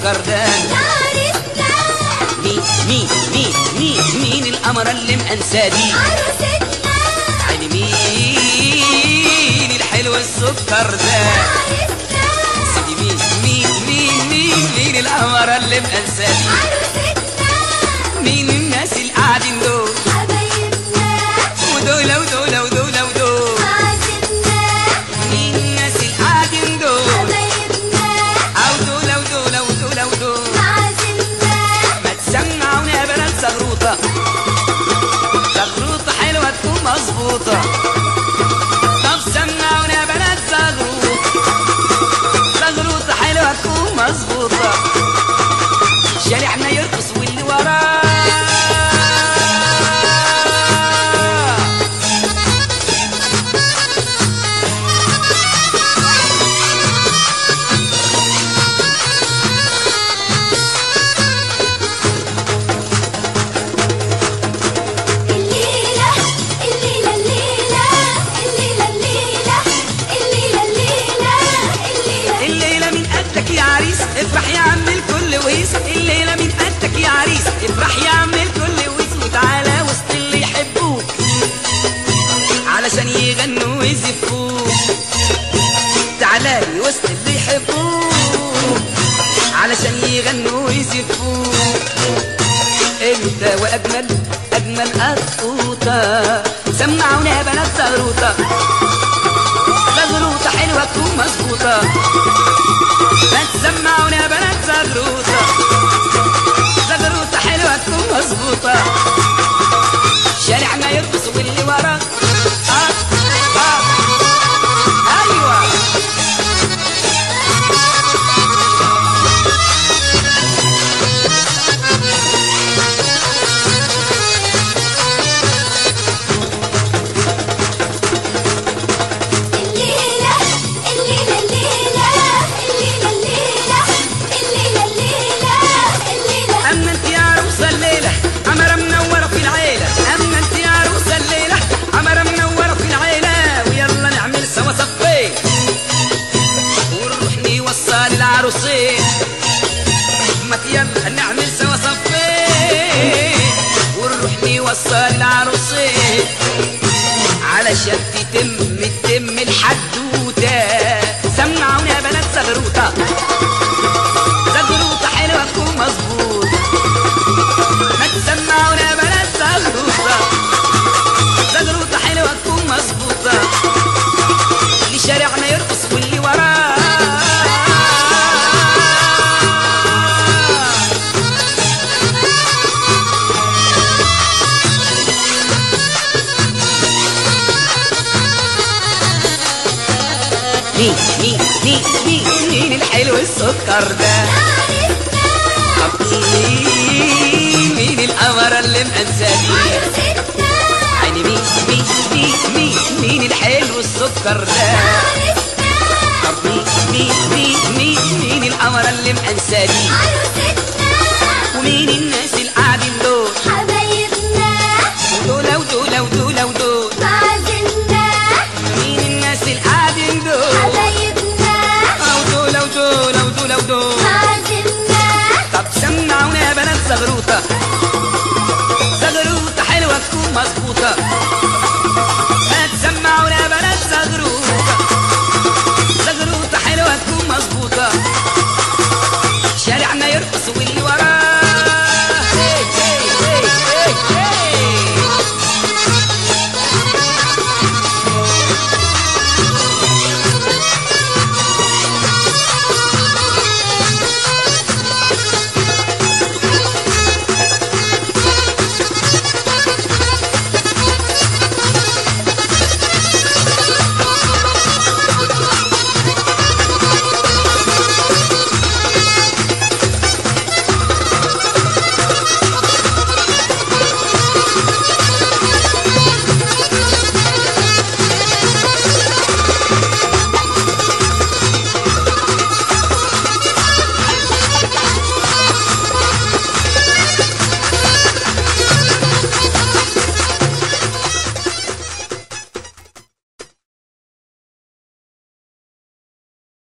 والسكر ده عرسنا مين مين مين مين مين القمر اللي مأنساه دي عروستنا عيني مين الحلو السكر ده عرسنا سيدي مين مين مين مين مين القمر اللي مأنساه دي عروستنا مين الناس اللي قاعدين دول حبايبنا ودول ودول ودول ودول عازمنا مين الناس اللي قاعدين دول حبايبنا او دول ودول ودول ودول عازمنا ما تسمعونا يا بنات زغروطة زغروطة حلوة تكون مظبوطة طب سمعونا يا بنات زغروطة زغروطة حلوة تكون مظبوطة شارعنا يرقص واللي وراه الليلة الليلة الليلة الليلة الليلة الليلة الليلة الليلة الليلة من قدك يا عريس افرح يا عم الكل ويس الليلة من قدك يا عريس افرح يا عم الكل ويس وتعالى وسط اللي يحبوك علشان يغنوا ويزفوك تعالى لي وسط اللي يحبوك علشان يغنوا ويزفوك انت واجمل اجمل قطوطه سمعونا يا بنات زغروطه زغروطه حلوه تكون مظبوطه ما تسمعونا يا بنات زغروطه زغروطه حلوه تكون مظبوطه شارعنا يرقص واللي وراه آه آه ايوه الليلة الليلة الليلة الليلة الليلة الليلة الليلة الليلة اما انت يا عروسه الليله عمره منوره في العيله اما انت يا عروسه الليله عمره منوره في العيله ويلا نعمل سوا صفين ونروح نوصل العروسين ما يلا نعمل سوا صفين ونروح نوصل العروسين علشان تتم تتم الحدوته سمعونا يا بنات زغروطه زغروطه حلوه تكون مظبوط ما تسمعونا يا بنات زغروطه زغروطه حلوه تكون مظبوطه اللي شارعنا يرقص واللي وراه مين مين مين مين مين الحلو السكر ده طب مين مين القمر اللي مأنساني عروستنا عيني مين مين مين مين مين الحلو السكر ده عرسنا طب مين مين مين مين مين القمر اللي مأنساني عروستنا ومين الناس اللي